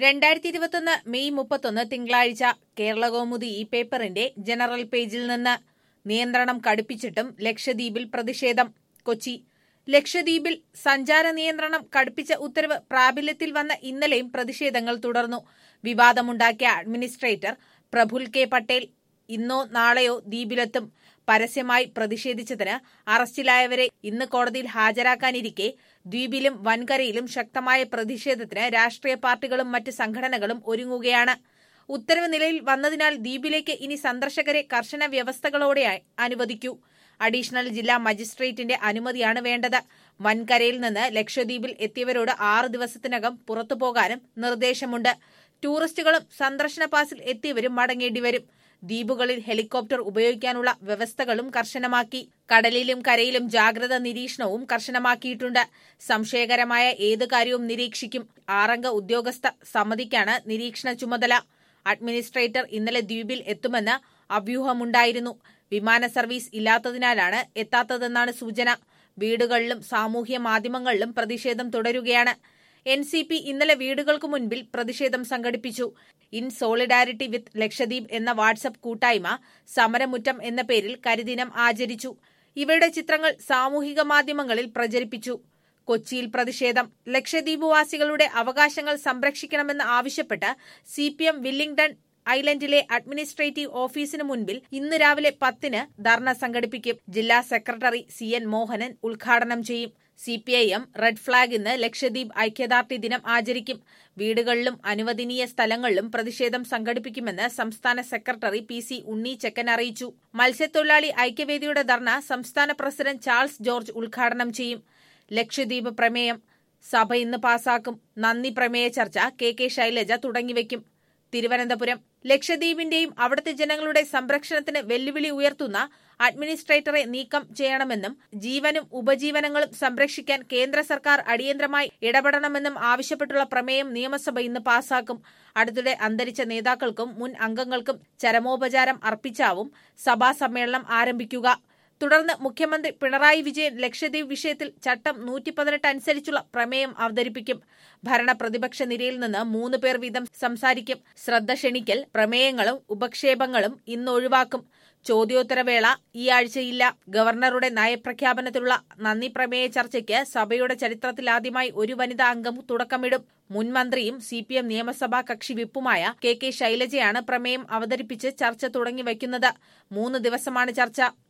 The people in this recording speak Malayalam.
രണ്ടായിരത്തി ഇരുപത്തൊന്ന് മെയ് മുപ്പത്തൊന്ന് തിങ്കളാഴ്ച കേരളകൗമുദി ഈ പേപ്പറിന്റെ ജനറൽ പേജിൽ നിന്ന് നിയന്ത്രണം കടുപ്പിച്ചിട്ടും ലക്ഷദ്വീപിൽ പ്രതിഷേധം കൊച്ചി ലക്ഷദ്വീപിൽ സഞ്ചാര നിയന്ത്രണം കടുപ്പിച്ച ഉത്തരവ് പ്രാബല്യത്തിൽ വന്ന ഇന്നലെയും പ്രതിഷേധങ്ങൾ തുടർന്നു വിവാദമുണ്ടാക്കിയ അഡ്മിനിസ്ട്രേറ്റർ പ്രഫുൽ കെ പട്ടേൽ ഇന്നോ നാളെയോ ദ്വീപിലെത്തും പരസ്യമായി പ്രതിഷേധിച്ചതിന് അറസ്റ്റിലായവരെ ഇന്ന് കോടതിയിൽ ഹാജരാക്കാനിരിക്കെ ദ്വീപിലും വൻകരയിലും ശക്തമായ പ്രതിഷേധത്തിന് രാഷ്ട്രീയ പാർട്ടികളും മറ്റ് സംഘടനകളും ഒരുങ്ങുകയാണ് ഉത്തരവ് നിലയിൽ വന്നതിനാൽ ദ്വീപിലേക്ക് ഇനി സന്ദർശകരെ കർശന വ്യവസ്ഥകളോടെ അനുവദിക്കൂ അഡീഷണൽ ജില്ലാ മജിസ്ട്രേറ്റിന്റെ അനുമതിയാണ് വേണ്ടത് വൻകരയിൽ നിന്ന് ലക്ഷദ്വീപിൽ എത്തിയവരോട് ആറ് ദിവസത്തിനകം പുറത്തു പോകാനും നിർദ്ദേശമുണ്ട് ടൂറിസ്റ്റുകളും സന്ദർശന പാസിൽ എത്തിയവരും മടങ്ങേണ്ടി വരും ദ്വീപുകളിൽ ഹെലികോപ്റ്റർ ഉപയോഗിക്കാനുള്ള വ്യവസ്ഥകളും കർശനമാക്കി കടലിലും കരയിലും ജാഗ്രത നിരീക്ഷണവും കർശനമാക്കിയിട്ടുണ്ട് സംശയകരമായ ഏത് കാര്യവും നിരീക്ഷിക്കും ആറംഗ ഉദ്യോഗസ്ഥ സമിതിക്കാണ് നിരീക്ഷണ ചുമതല അഡ്മിനിസ്ട്രേറ്റർ ഇന്നലെ ദ്വീപിൽ എത്തുമെന്ന് അഭ്യൂഹമുണ്ടായിരുന്നു വിമാന സർവീസ് ഇല്ലാത്തതിനാലാണ് എത്താത്തതെന്നാണ് സൂചന വീടുകളിലും സാമൂഹ്യ മാധ്യമങ്ങളിലും പ്രതിഷേധം തുടരുകയാണ് എൻ സി പി ഇന്നലെ വീടുകൾക്ക് മുൻപിൽ പ്രതിഷേധം സംഘടിപ്പിച്ചു ഇൻ സോളിഡാരിറ്റി വിത്ത് ലക്ഷദ്വീപ് എന്ന വാട്സപ്പ് കൂട്ടായ്മ സമരമുറ്റം എന്ന പേരിൽ കരിദിനം ആചരിച്ചു ഇവയുടെ ചിത്രങ്ങൾ സാമൂഹിക മാധ്യമങ്ങളിൽ പ്രചരിപ്പിച്ചു കൊച്ചിയിൽ പ്രതിഷേധം ലക്ഷദ്വീപ് വാസികളുടെ അവകാശങ്ങൾ സംരക്ഷിക്കണമെന്ന് ആവശ്യപ്പെട്ട് സി പി എം വില്ലിംഗ്ടൺ ഐലൻഡിലെ അഡ്മിനിസ്ട്രേറ്റീവ് ഓഫീസിന് മുൻപിൽ ഇന്ന് രാവിലെ പത്തിന് ധർണ സംഘടിപ്പിക്കും ജില്ലാ സെക്രട്ടറി സി എൻ മോഹനൻ ഉദ്ഘാടനം ചെയ്യും C P I M red flag ഇന്ന് ലക്ഷദ്വീപ് ഐക്യദാർഢ്യ ദിനം ആചരിക്കും വീടുകളിലും അനുവദനീയ സ്ഥലങ്ങളിലും പ്രതിഷേധം സംഘടിപ്പിക്കുമെന്ന് സംസ്ഥാന സെക്രട്ടറി പി സി ഉണ്ണി അറിയിച്ചു മത്സ്യത്തൊഴിലാളി ഐക്യവേദിയുടെ ധർണ സംസ്ഥാന പ്രസിഡന്റ് ചാൾസ് ജോർജ് ഉദ്ഘാടനം ചെയ്യും ലക്ഷദ്വീപ് പ്രമേയം സഭ ഇന്ന് പാസാക്കും നന്ദി പ്രമേയ ചർച്ച കെ കെ ശൈലജ തുടങ്ങിവെക്കും തിരുവനന്തപുരം ലക്ഷദ്വീപിന്റെയും അവിടുത്തെ ജനങ്ങളുടെ സംരക്ഷണത്തിന് വെല്ലുവിളി ഉയർത്തുന്ന അഡ്മിനിസ്ട്രേറ്ററെ നീക്കം ചെയ്യണമെന്നും ജീവനും ഉപജീവനങ്ങളും സംരക്ഷിക്കാൻ കേന്ദ്ര സർക്കാർ അടിയന്തരമായി ഇടപെടണമെന്നും ആവശ്യപ്പെട്ടുള്ള പ്രമേയം നിയമസഭ ഇന്ന് പാസാക്കും അടുത്തിടെ അന്തരിച്ച നേതാക്കൾക്കും മുൻ അംഗങ്ങൾക്കും ചരമോപചാരം അർപ്പിച്ചാവും സഭാ സമ്മേളനം ആരംഭിക്കുക തുടർന്ന് മുഖ്യമന്ത്രി പിണറായി വിജയൻ ലക്ഷദ്വീപ് വിഷയത്തിൽ ചട്ടം നൂറ്റി പതിനെട്ട് അനുസരിച്ചുള്ള പ്രമേയം അവതരിപ്പിക്കും ഭരണ പ്രതിപക്ഷ നിരയിൽ നിന്ന് മൂന്ന് പേർ വീതം സംസാരിക്കും ശ്രദ്ധ ക്ഷണിക്കൽ പ്രമേയങ്ങളും ഉപക്ഷേപങ്ങളും ഇന്ന് ഒഴിവാക്കും ചോദ്യോത്തരവേള ഈ ആഴ്ചയില്ല ഗവർണറുടെ നയപ്രഖ്യാപനത്തിലുള്ള നന്ദി പ്രമേയ ചർച്ചയ്ക്ക് സഭയുടെ ചരിത്രത്തിലാദ്യമായി ഒരു വനിതാ അംഗം തുടക്കമിടും മുൻ മന്ത്രിയും സി പി എം നിയമസഭാ കക്ഷി വിപ്പുമായ കെ കെ ശൈലജയാണ് പ്രമേയം അവതരിപ്പിച്ച് ചർച്ച തുടങ്ങി വയ്ക്കുന്നത് മൂന്ന് ദിവസമാണ് ചർച്ച